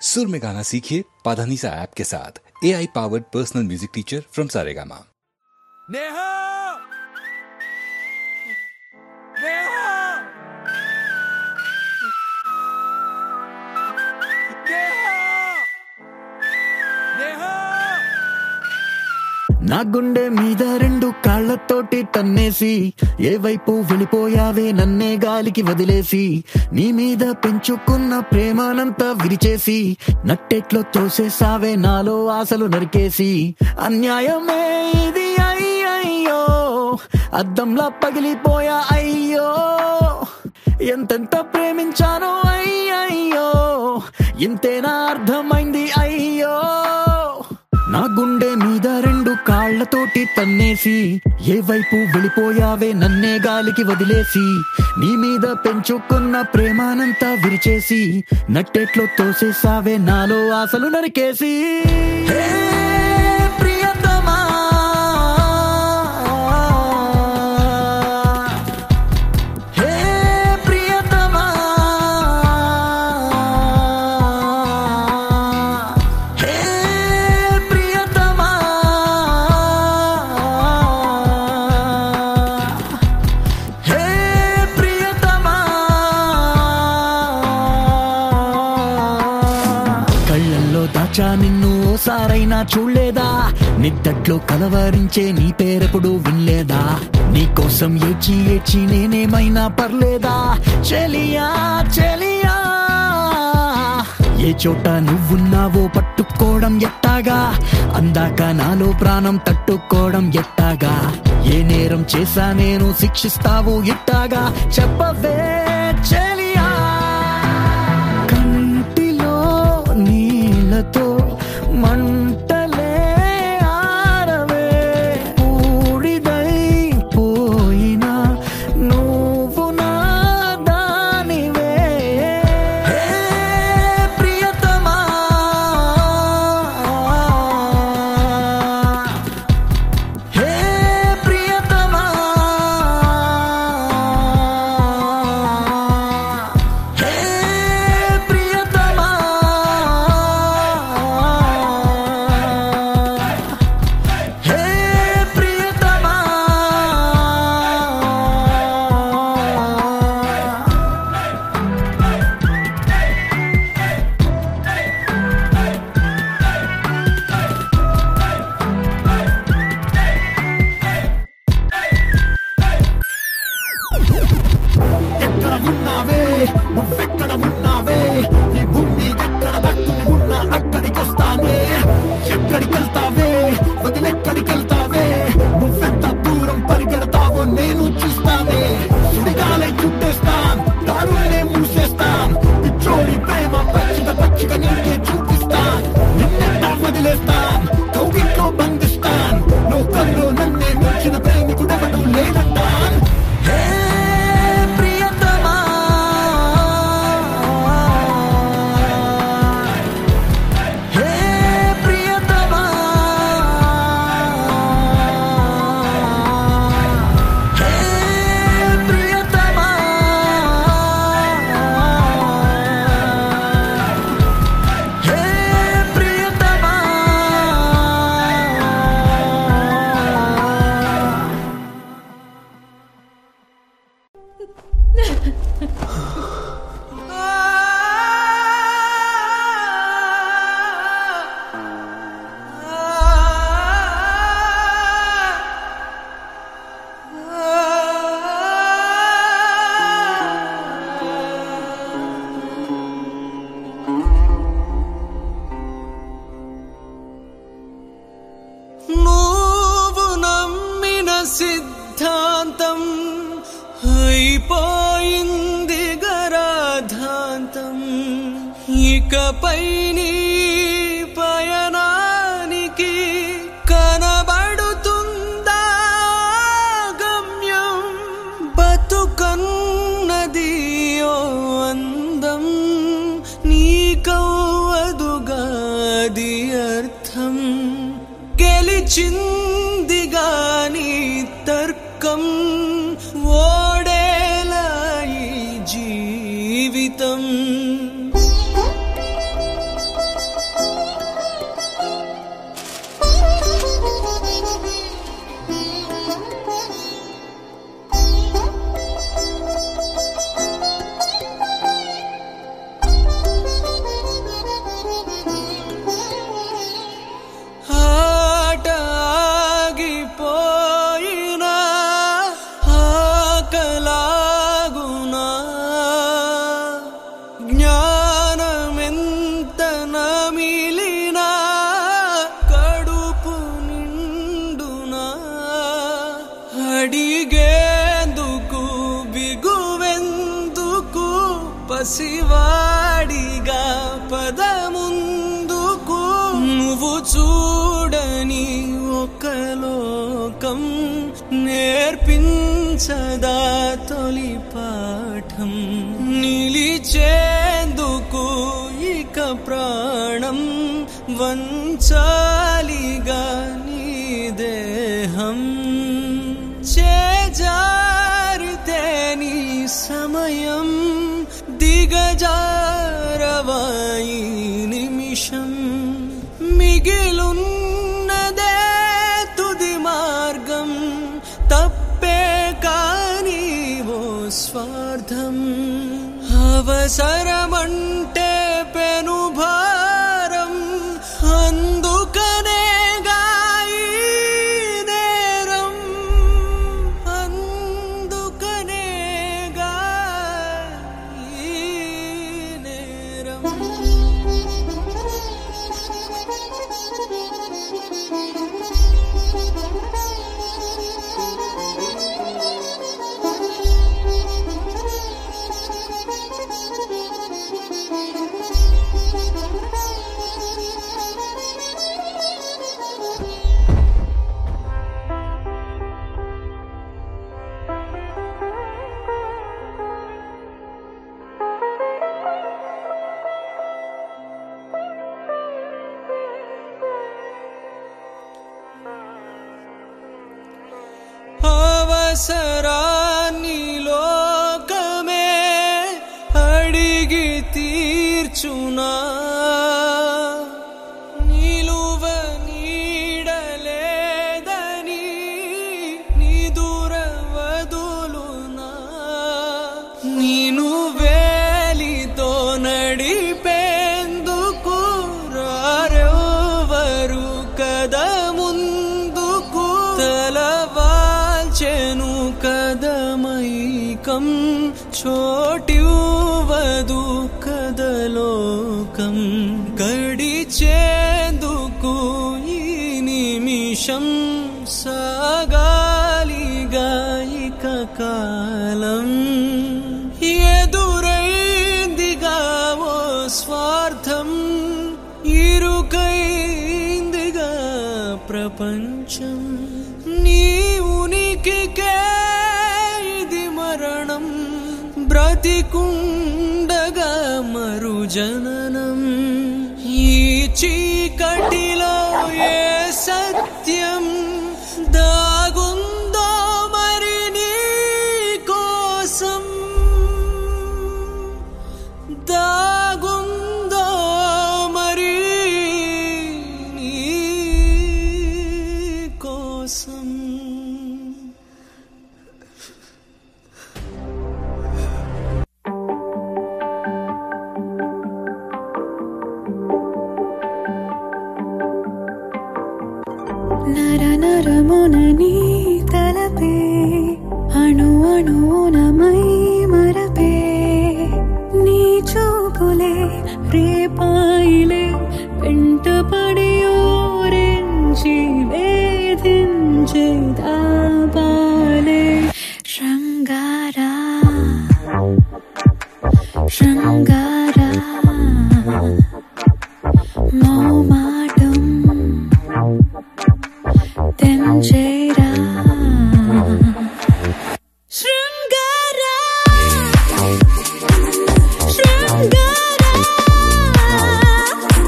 सुर में गाना सीखिए पाधानीसा ऐप के साथ A I powered personal music teacher from Saregama Neha Neha Neha Neha నా గుండె మీద రెండు కాళ్లతోటి తన్నేసి ఏ వైపు వెళ్ళిపోయావే నన్నే గాలికి వదిలేసి నీ మీద పెంచుకున్న ప్రేమానంతా విరిచేసి నట్టెట్లో తోసేసావే నాలో ఆశలు నరికేసి అన్యాయమే ఇది అయ్యయ్యో అద్దంలా పగిలిపోయా అయ్యో ఎంతెంత ప్రేమించానో అయ్యయ్యో ఇంతేనా అర్థమైంది అయ్యో నా గుండె మీద రెండు కాళ్లతోటి తన్నేసి ఏ వైపు వెళ్ళిపోయావే నన్నే గాలికి వదిలేసి నీ మీద పెంచుకున్న ప్రేమానంతా విరిచేసి నట్టెట్లో తోసేసావే నాలో ఆశలు నరికేసి హే ప్రియతమా హే ప్రియతమా హే ప్రియతమా హే ప్రియతమా కళ్ళల్లో దాచా నిన్ను ఓసారైనా చూడలేదా నిద్దట్లో కలవరించే నీ పేరెప్పుడు వినలేదా నీ కోసం ఏడ్చి ఏడ్చి నేనేమైనా పర్లేదా చెలియా చెలియా ఏ చోట నువ్వున్నావో పట్టుకోవడం ఎట్టాగా అందాక నాలో ప్రాణం తట్టుకోవడం ఎట్టాగా ఏ నేరం చేశా నేను శిక్షిస్తావు ఇట్టాగా చెప్పవే చెలియా కంటిలో నీళ్ళతో మంటలే ఆరవే ఊడిదై పోయినా నువ్వు నా దానివే హే ప్రియతమా హే ప్రియతమా హే ప్రియతమా హే ప్రియతమా ఎక్కడ ఉన్నావే నువ్వెక్కడ ఉన్నావే నీ భూమి ఎక్కడ పట్టుని ఉన్నా అక్కడికి వస్తానే ఎక్కడికి వెళ్తావే వదిలెక్కడికి వెళ్తావే నువ్వెంత దూరం పరిగెడతావో నేను చూస్తానే సుడిగాలై చుట్టేస్తాం దారులనే మూసేస్తాం పిచ్చోడి ప్రేమ పచ్చిక పచ్చిక నీకే చూపిస్తాం నిన్నెట్టా వదిలేస్తాం కౌగిట్లో బంధిస్తాం నౌకల్లో నన్నే మించిన ప్రేమికుడెవడు లేదంటాం హే ప్రియతమా హే ప్రియతమా హే ప్రియతమా హే ప్రియతమా నువ్వు నమ్మిన సిద్ధాంతం అయిపోయింది గరాధాంతం ఇకపై నీ పయనానికి కనబడుతుందా గమ్యం బతుకన్నది ఓ అందం నీకవ్వదుగాది అర్థం గెలిచింది గాని తర్కం ఓడేలా ఈ జీవితం పద ముందుకు నువ్వు చూడని ఒక లోకం నేర్పించదా తొలి పాఠం నిలిచేందుకు ఇక ప్రాణం వంచాలిగా నీ దేహం చేజారితే నీ సమయం దిగజారవాయి నిమిషం మిగిలున్నదే తుది మార్గం తప్పే కాని ఓ స్వార్థం అవసరమంటే పెను భారం అందుకనే గాయి నేరం అందుకనే గాయి నేరం అవసరాన్ని లోకమే అడిగి తీర్చునా నిలువ నీడలేదని నిదుర వదులునా నేను వేలితో నడిపేందుకు రారెవరు కదా ముందుకు తలవాల్చెను కదమైకం చోటివ్వదు కదలోకం గడిచేందుకు ఈ నిమిషం సాగాలిగా ఇక కాలం ఎదురైందిగా ఓ స్వార్థం ఇరుకైందిగా ప్రపంచం నీ ఉనికికే ఇది మరణం బ్రతికుండగా మరు జననం ఈ చీకటిలో ఏ సత్యం దాగుందో మరి నీ కోసం దాగుందో మరి నీ కోసం నర నరమున నీ తలపే అణు అణువునమై మరపే నీ చూపులే రేపాయిలే వెంట పడి ఓరించి వేధించే దాపాలే శృంగారా శృంగారా మౌమాటం తెంచేరా శృంగారా శృంగారా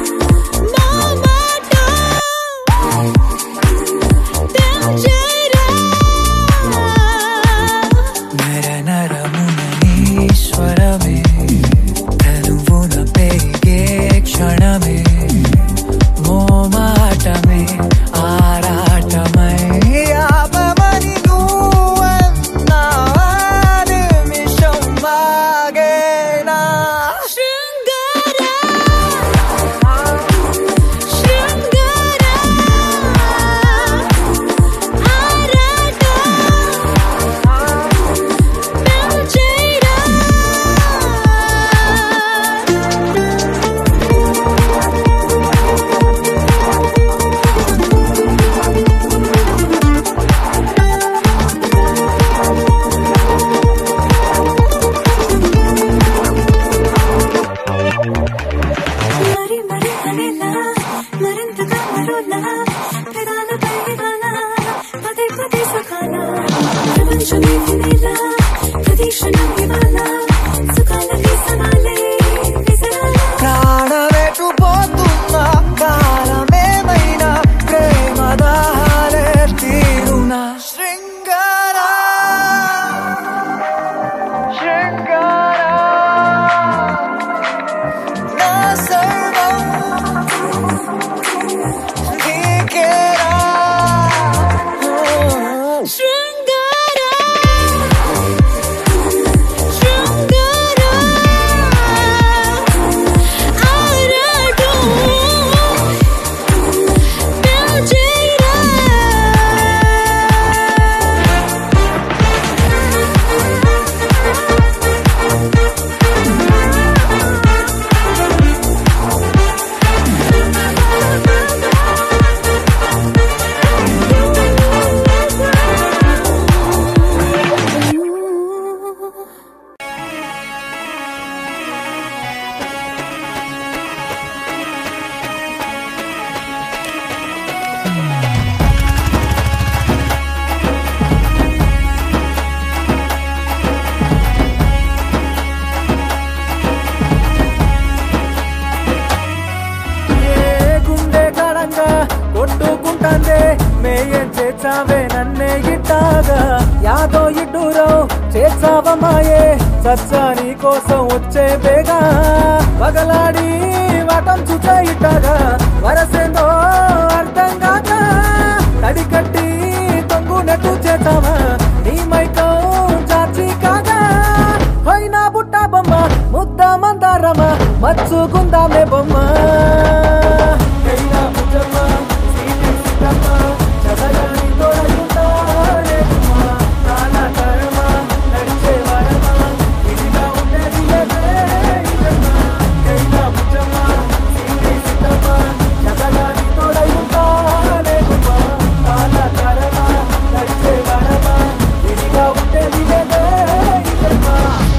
మౌమాటం తెంచేరా మేయే చేచావే నన్నే ఇట్టాగా యాదో ఇడ్డూరో చేచావ మాయే సచ్చా నీ కోసం వచ్చే బేగా పగలాడి వాటం చూచే ఇట్టాగా వరసేందో అర్థం కాక తడి కట్టి తొంగునట్టు చేతావా నీ మైకం చాచి కాగా హైనా బుట్ట బొమ్మ ముద్ద మందారమ్మ మచ్చుకుందామే బొమ్మ హైనా బుట్టమ్మ, సీటి సిట్టమ్మ, చదగాని తోడయుందా రేగుమ్మ, కాలాకారమా, నడిచే వారమా, ఇదిగా ఉండేది లేదే ఇదమ్మా. హైనా బుట్టమ్మ, సీటి సిట్టమ్మ, చదగాని తోడయుందా రేగుమ్మ, కాలాకారమా, నడిచే వారమా, ఇదిగా ఉండేది లేదే ఇదమ్మా.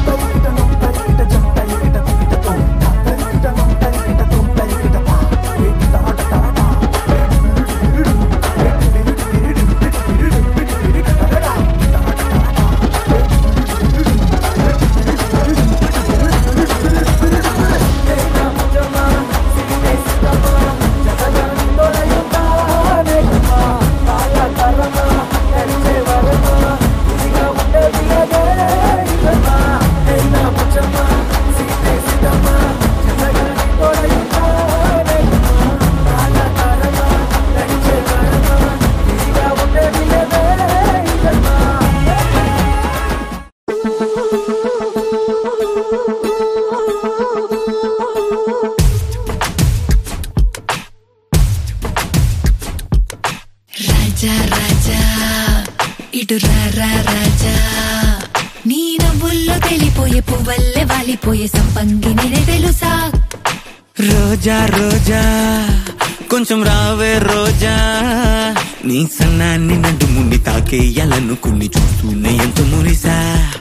రాజా రాజా ఇటు రా రా రాజా నీ నవ్వుల్లో తెలిపోయే పువ్వల్లే వాలిపోయే సంపంగి నేనే తెలుసా రోజా రోజా కొంచెం రావే రోజా నీ సన్నాన్ని నడుముని తాకేయాలనుకుని చూస్తూనే ఎంత మురిసా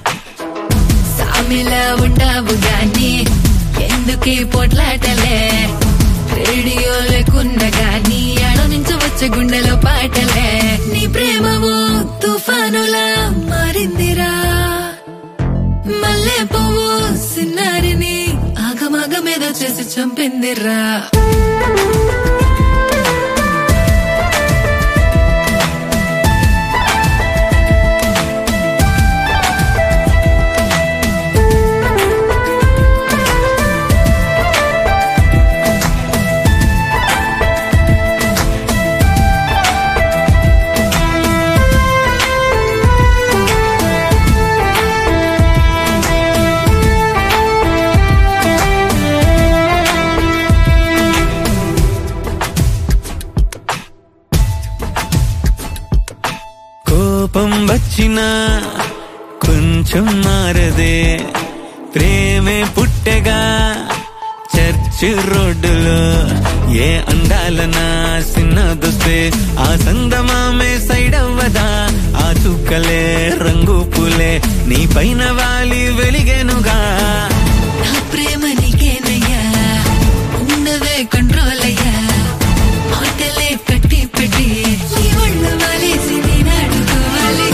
సామిలా ఉంటావు గాని ఎందుకే పోట్లాటలే రేడియో లేకున్న గాని ఆడ నుంచి వచ్చే గుండెలో పాటలే నీ ప్రేమవు తుఫానులా మారిందిరా మల్లె పువ్వు సిన్నారిని ఆగమాగమేదో చేసి చంపిందిరా కోపం వచ్చినా కొంచెం మారదే ప్రేమే పుట్టెగా చర్చ్ రోడ్డులో ఏ అందాలనా సిన్నదొస్తే ఆ సందమామే సైడ్ అవ్వదా ఆ చుక్కలే రంగు పూలే నీ పైన వాలి వెలిగేనుగా నా ప్రేమ నీకేనయ్యా ఉన్నవే కంట్రోల్ అయ్యా మాటలే కట్టి పెట్టి నీ ఒళ్ళు వాలేసి నేను అడుకోవాలి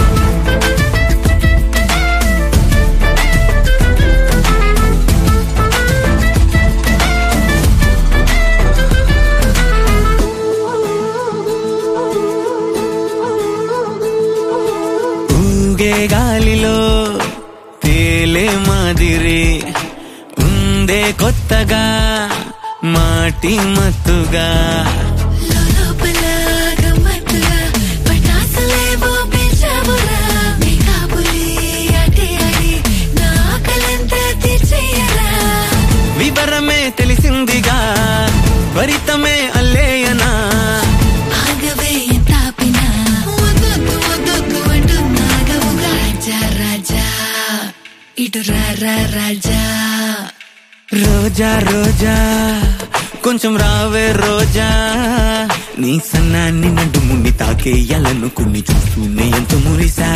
ఊగే గాలిలో తేలే మాదిరి ఉందే కొత్తగా మాటి మత్తుగా లోపల గమ్మత్తుగా పటాసులేవో పెంచావురా నీ కాబులి అటే ఆడి నా ఆకలంతా తీర్చేయరా వివరమే తెలిసిందిగా త్వరితమే అల్లేయనా ఆగవే ఎంత ఆపినా వద్దొద్దు వద్దొద్దు అంటున్నాగవుగా రాజా రాజా ఇటు రా రా రాజా రోజా రోజా కొంచెం రావే రోజా నీ సన్నాన్ని నడుముని తాకేయాలనుకుని చూస్తూనే ఎంత మురిసా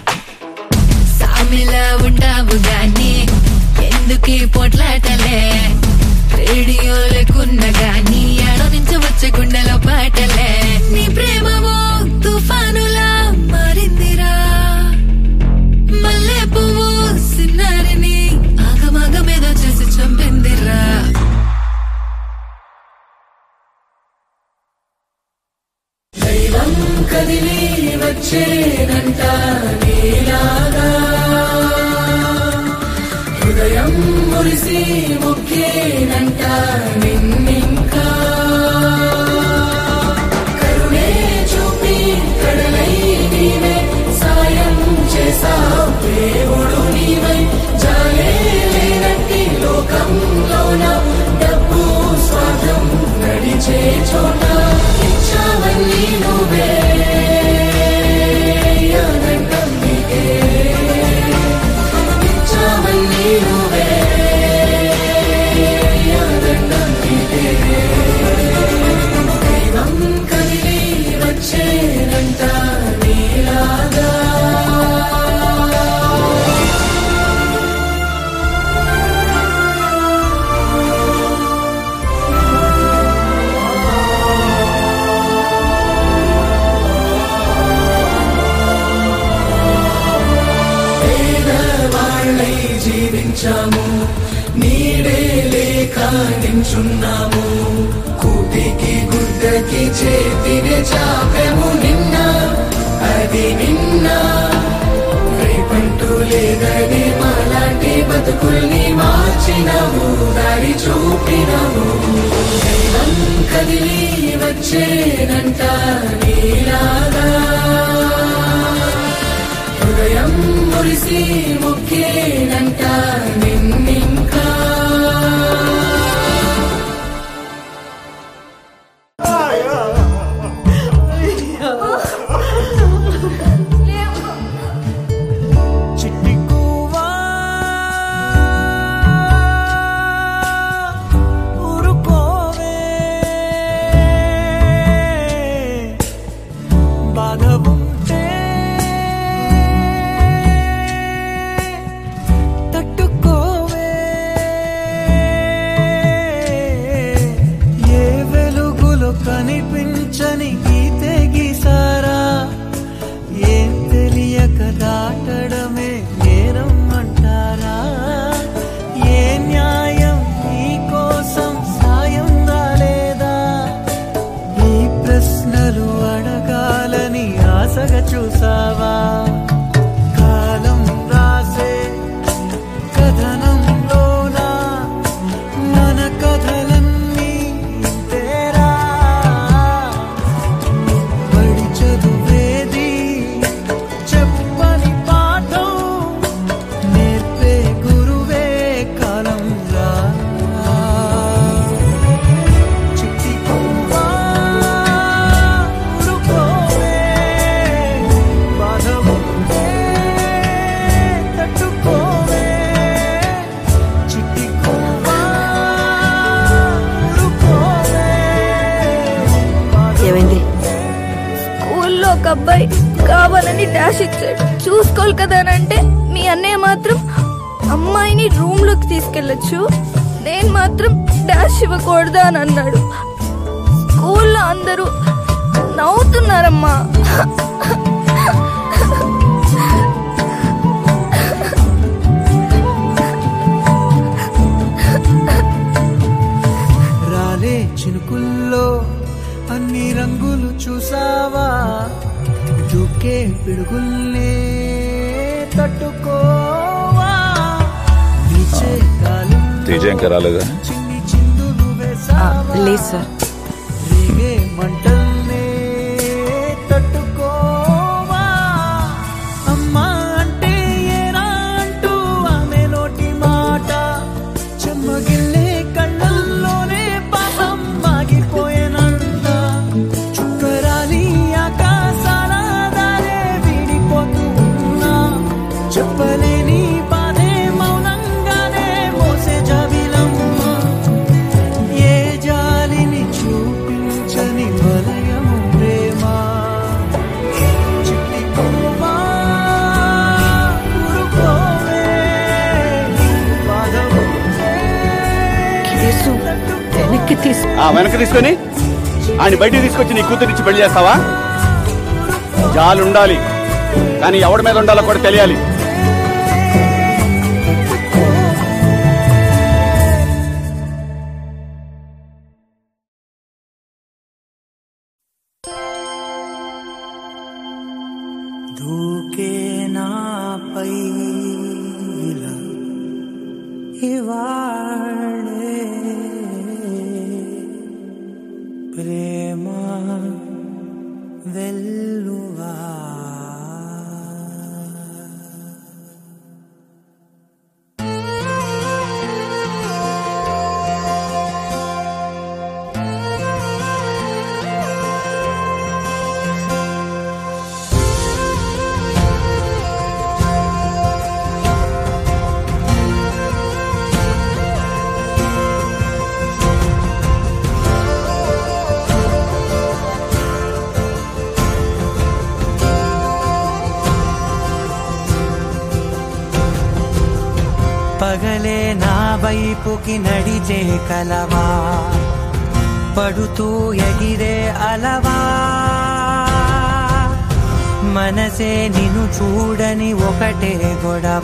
సామిలా ఉంటావు గాని ఎందుకే పోట్లాటలే రేడియో లేకున్న గాని ఆడ నుంచి వచ్చే గుండెలో పాటలే నీ ప్రేమవో తుఫానులా మారిందిరా మల్లె పువ్వు సిన్నారిని ఆగమాగమేదో చేసి చంపిందిరా కదిలి వచ్చేనంట నీలాగా హృదయం మురిసి ముఖ్యేనంట నిన్నింకా కరుణే చూపి కడలై నీవే సాయం చేసావు దేవుడు నీవై జాలే లేనట్టి లోకంలోన డబ్బు స్వార్థం నడిచే చోట ఇచ్చావన్నీ నువ్వే ఆనందం నీకే ఇచ్చావన్నీ నువ్వే ఆనందం నీకే దైవం కదిలి వచ్చేనంట నీలాగా పేదవాళ్ళై జీవించాము నీడే లేక నించున్నాము కూటికి గుడ్డకి చేతిని చాపెము నిన్న అది నిన్న రేపంటూ లేదని మాలాంటి బతుకుల్ని మార్చినవు దారి చూపినవు దైవం కదిలి వచ్చేనంట నీలాగా హృదయం మురిసి ముఖ్యేనంట నిన్నింకా చిట్టి కూవా ఊరుకోవే బాధ ఉంటే తట్టుకోవే ఏ వెలుగులో కనిపించని గీతే గీసారా ఏం తెలియక దాటడమే నేరం అంటారా ఏ న్యాయం నీ కోసం సాయం రాలేదా ఈ ప్రశ్నలు అడగాలని ఆశగా చూసావా కాలం రాసే కథనంలోనా మన కథలన్నీ ఇంతేరా పడి చదువేది చెప్పని పాఠం నేర్పే గురువే కాలం రా చిట్టి పువ్వా, ఊరుకోవే, బాధ ఉంటే తట్టుకోవే. చిట్టి పువ్వా, ఊరుకోవే, బాధ ఏమైంది స్కూల్లో ఒక అబ్బాయి కావాలని డాష్ ఇచ్చాడు చూసుకోవాలి కదా అని అంటే మీ అన్నయ్య మాత్రం అమ్మాయిని రూమ్ లోకి తీసుకెళ్ళొచ్చు నేను మాత్రం డాష్ ఇవ్వకూడదా అని అన్నాడు స్కూల్లో అందరూ నవ్వుతున్నారమ్మా రాలే చినుకుల్లో అన్ని రంగులు చూసావా దూకే పిడుగుల్నే తట్టుకోవా వీచే గాలుల్లో తేజ ఇంకా రాలేదా చిన్ని చిందులు వేసావా లేదు సార్ రేగే మంటల్నే తట్టుకోవా అమ్మా అంటే ఏరా అంటూ ఆమె నోటి మాట చెమ్మగిల్లే కళ్ళల్లోనే పాపం మాగిపోయేనంత చుక్కరాలి ఆకాశాల దారే విడిపోతూ ఉన్నా చెప్పలేని బాధే మౌనంగానే మోసే జాబిలమ్మ ఏ జాలిని చూపించని వలయము ప్రేమ చిట్టి పువ్వా, ఊరుకోవే, బాధ ఉంటే కేసు వెనక్కి తీసు ఆ వెనక్కి తీసుకొని ఆయన బయటికి తీసుకొచ్చి నీ కూతురిచ్చి పెళ్లి చేస్తావా జాలు ఉండాలి కానీ ఎవడి మీద ఉండాలో కూడా తెలియాలి ఇలా ఇవాళే ప్రేమ వెల్లువా పగలే నా వైపుకి నడిచే కలవా పడుతూ ఎగిరే అలవా మనసే నిన్ను చూడని ఒకటే గొడవ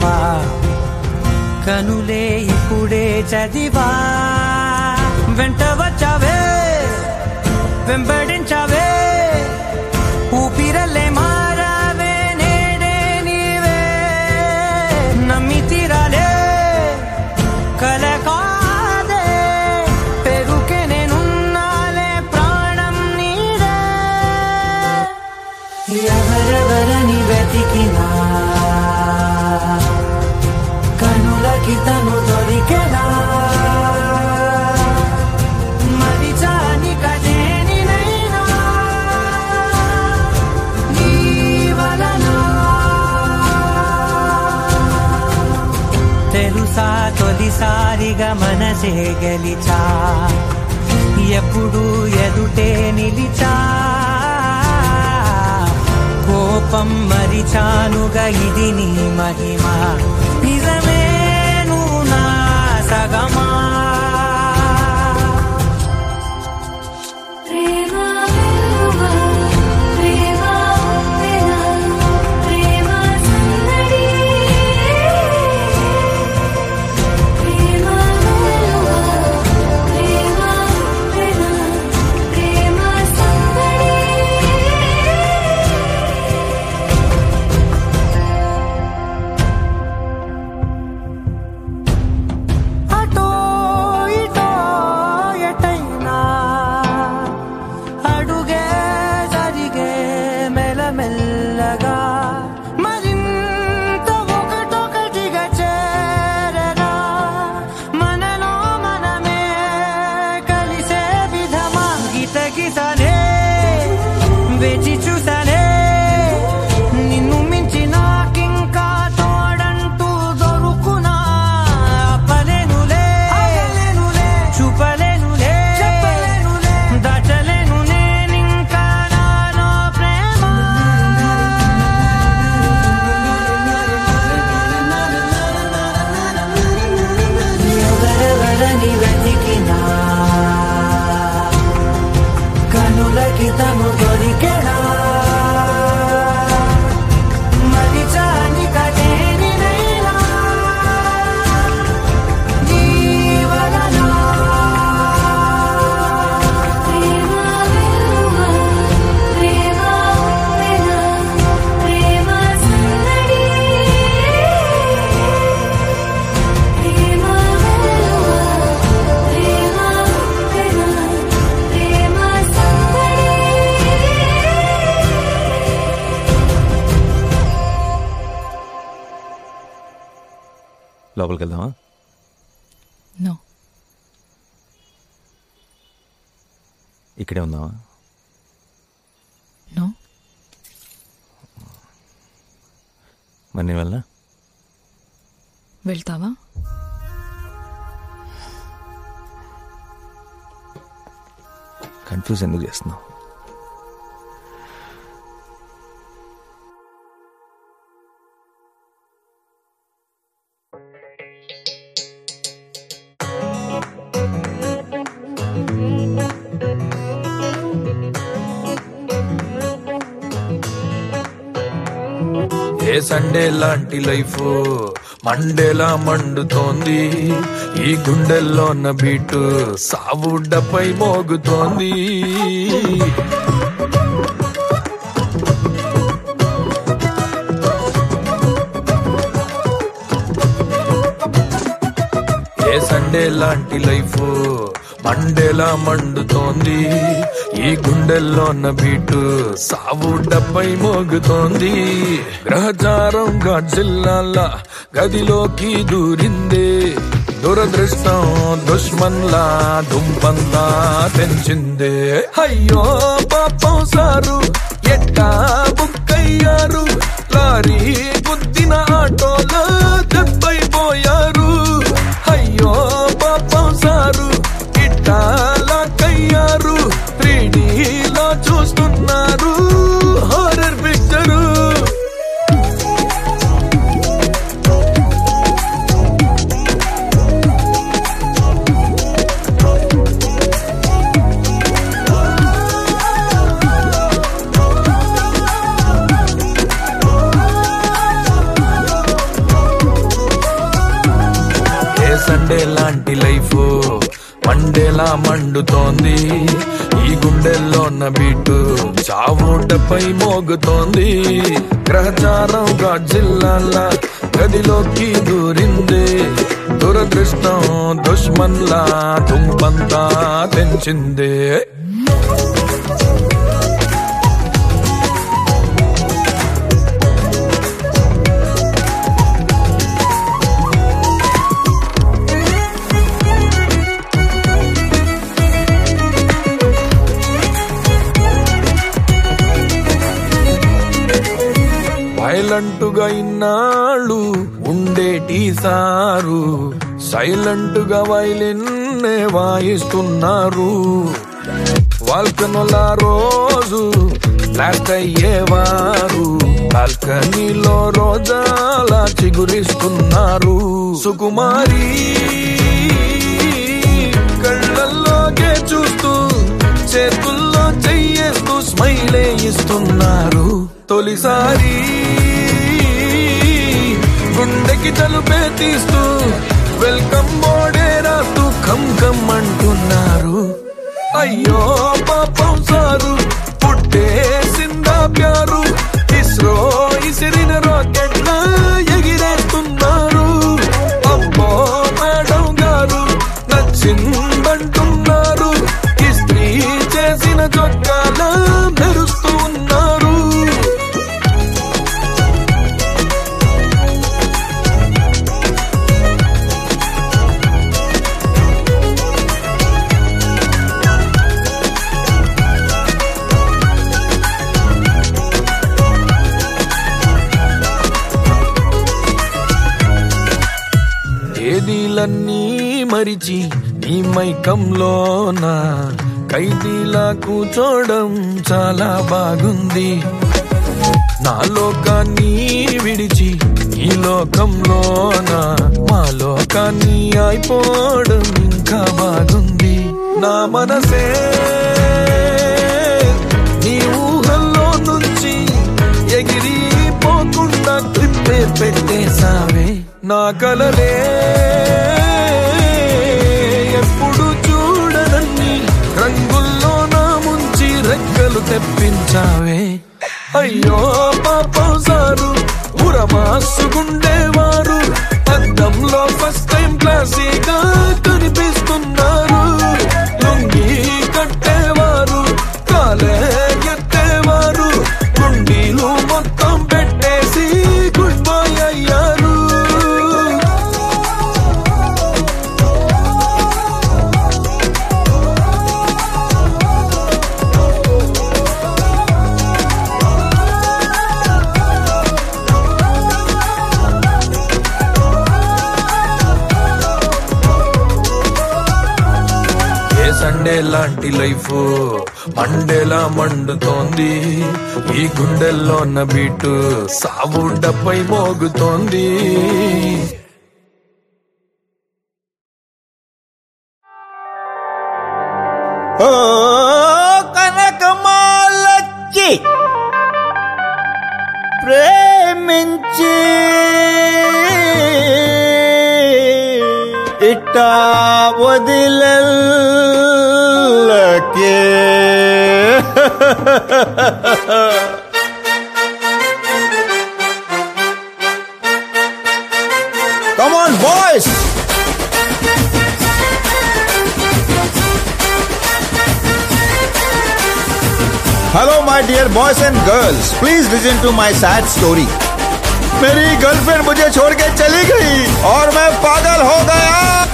కనులే ఇప్పుడే చదివా వెంట వచ్చావే వెంబడించావే ఊపిరల్లే మారావే నేడే నీవే నమ్మి తీరాలే కల కాదే పెరుకే నేనున్నాలే ప్రాణం నీడే ఎవరెవరని వెతికినా కనులకి తను దొరికెనా మరిచాని కదేనినైనా నీ వలన తెలుసా తొలిసారిగా మనసే గెలిచా ఎప్పుడు ఎదుటే నిలిచా కోపం మరిచానుగా ఇది నీ మహిమ నిజమే నువ్వు నా సగమా ప్రేమ వెలువ ప్రేమ ఉప్పెన ప్రేమ సందడి ప్రేమ వెలువ ప్రేమ ఉప్పెన ప్రేమ సందడి అటో ఇటో ఎటైనా అడుగే జరిగే మెల్లమెల్లగా మరింత ఒకటొకటిగా చేరగా మనలో మనమే కలిసే విధమా గీత గీతనే వేచి చూసానే నిన్ను మించి నాకింకా తోడంటూ దొరుకునా ఆపలేనులే చూపలేనులే దాచలేను నేనింకా నాలో ప్రేమ ఎవరెవరని వెతికినా కనులకి తను దొరికెనా మరి చాని కదేనినైనా నీ వలన ప్రేమ వెలువ ప్రేమ ఉప్పెన ప్రేమ సందడి ప్రేమ వెలువ ప్రేమ ఉప్పెన ప్రేమ సందడి లోపలికి వెళ్దామా నో ఇక్కడే ఉందామా నో మరి నేను వెళ్ళా వెళ్తావా కన్ఫ్యూజ్ ఎందుకు చేస్తున్నావు ఏ సండే లాంటి లైఫ్ మండేలా మండుతోంది ఈ గుండెల్లోన్న బీటు సావుడ్డపై మోగుతోంది సండే లాంటి లైఫ్ మండేలా మండుతోంది ఈ గుండెల్లోన్న బీటు సావు డబ్బై మోగుతోంది గ్రహచారం జిల్లాల గదిలోకి దూరింది దురదృష్టం దుష్మన్లా దుంపంతా తెంచిందే అయ్యో పాపం సారు ఎట్టా బుక్కయ్యారు లారీ గుద్దిన ఆటోలో దెబ్బైపోయారు అయ్యో పాపం సారు ఇట్టా లాక్కయ్యారు త్రీడీలో చూస్తున్నారు హారర్ పిక్చరు ఏ సండే లాంటి లైఫ్ మండేలా మండుతోంది ఈ గుండెల్లో ఉన్న బీటు చావుటపై మోగుతోంది గ్రహచారం జిల్లాల గదిలోకి దూరింది దురదృష్టం దుష్మన్లా దుంపంతా తెంచింది వైలెంటుగా ఇన్నాళ్ళు ఉండేటి సారు సైలెంటుగా వైలిన్నే వాయిస్తున్నారు వాల్కనుల రోజు బ్లాక్ అయ్యేవారు బాల్కనీలో రోజాల చిగురిస్తున్నారు సుకుమారి కళ్ళల్లోకే చూస్తూ చేతుల్లో చెయ్యేస్తూ స్మైలే ఇస్తున్నారు తొలిసారి గుండెకి తలుపే తీస్తూ వెల్కమ్ బోర్డే రాస్తూ కమ్ కమ్ అంటున్నారు అయ్యో పాపం సారు పుట్టేసిందా ప్యారు ఇస్రో ఇసిరిన రాకెట్ల ఎగిరేస్తున్నారు అబ్బో మేడం గారు నచ్చిందంటున్నారు ఇస్త్రీ చేసిన చొక్కాల మెరుస్తూ ఉన్నారు తేదీలన్నీ మరిచి నీ మైకంలోన ఖైదీలా కూర్చోవడం చాలా బాగుంది నా లోకాన్ని విడిచి ఈ లోకంలోన మా లోకాన్ని అయిపోవడం ఇంకా బాగుంది నా మనసే నీ ఊహల్లో నుంచి ఎగిరిపోకుండా క్లిప్పే పెట్టేసావే నా కలలే ఎప్పుడు చూడనన్ని రంగుల్లో నా ముంచి రెక్కలు తెప్పించావే అయ్యో పాపం సారు ఉరమాసుకుండేవారు అద్దంలో ఫస్ట్ టైం క్లాసీగా కనిపిస్తున్నారు లొంగి కట్టేవారు కాలే ఎత్తేవారు గుండీలు మొత్తం పెట్టేసి గుడ్ బై అయ్యారు ఏ సండే లాంటి లైఫ్ మండేలా మండుతోంది ఈ గుండెల్లో ఉన్న బీటు సావు డబ్బై మోగుతోంది ఓ కనకమాలచ్చి ప్రేమించి ఇట్టా వదిలకే Come on, boys! Hello my dear boys and girls please listen to my sad story मेरी गर्लफ्रेंड मुझे छोड़ के चली गई और मैं पागल हो गया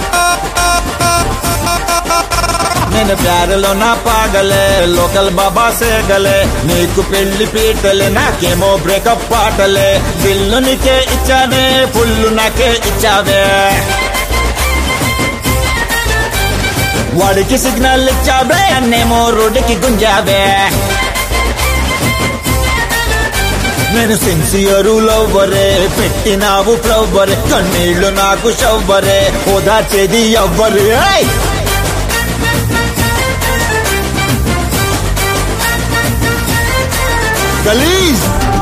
నేను ప్యారలో నా పాగలే లోకల్ బాబా సేగలే నీకు పెళ్లి పీటలే నాకేమో బ్రేకప్ పాటలే బిల్లు నీకే ఇచ్చానే పుల్లు నాకే ఇచ్చావే వాడికి సిగ్నల్ ఇచ్చావే అన్నేమో రోడ్డుకి గుంజావే నేను సిన్సియరు లవ్వరే పెట్టినావు ఫ్లవ్వరే కన్నీళ్లు నాకు షవ్వరే ఓదార్చేది ఎవ్వరు ఏయ్! గలీజ్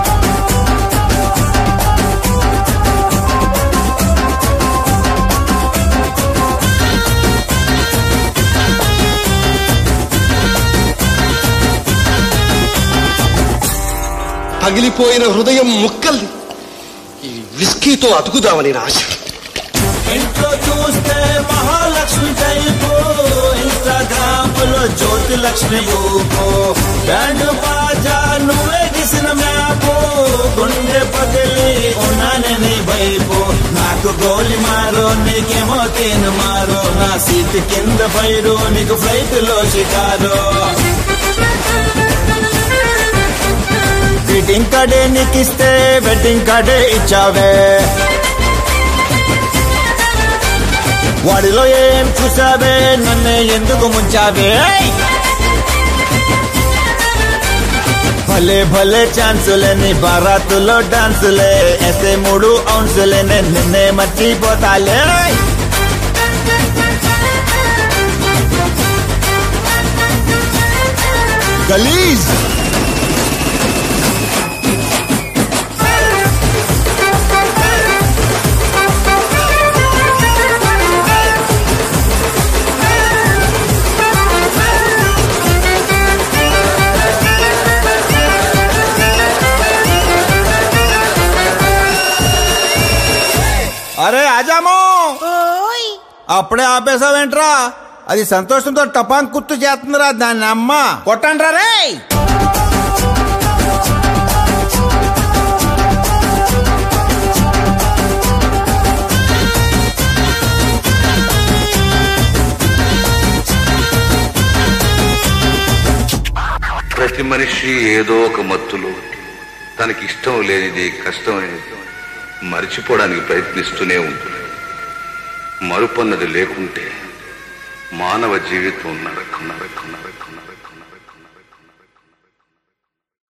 పగిలిపోయిన హృదయం ముక్కల్ని ఈ విస్కీతో అతుకుదామని నా ఆశ ఇంట్లో చూస్తే మహాలక్ష్మి టైపు ఇన్స్టాగ్రామ్ లో జ్యోతి లక్ష్మి ఊపు బ్యాండ్ బాజా నువ్వే గీసిన మ్యాపు గుండె పగిలి ఉన్నానే నీ వైపు నాకు గోలి మారో నీకేమో తేను మారో నా సీట్ కింద పైరు నీకు ఫ్లైట్ లో షికారో గ్రీటింగ్ కార్డే నీకిస్తే వెడ్డింగ్ కార్డే ఇచ్చావే వాడిలో ఏం చూసావే నన్నే ఎందుకు ముంచావే భలే భలే ఛాన్సులే నీ బారాతులో డాన్సులే ఎసే మూడు ఔన్సులే నేను నిన్నే మర్చిపోతాలే గలీజ్ అరే ఆజాము అప్పుడే ఆపేసావేంట్రా అది సంతోషంతో టపాన్ కుత్తు చేస్తుందిరా దాన్ని అమ్మ కొట్టండ్రా రే ప్రతి మనిషి ఏదో ఒక మత్తులో తనకి ఇష్టం లేనిది కష్టమైనది మర్చిపోవడానికి ప్రయత్నిస్తూనే ఉంటుంది మరుపన్నది లేకుంటే మానవ జీవితం నరకం నరకం నరకం నరకం నరకం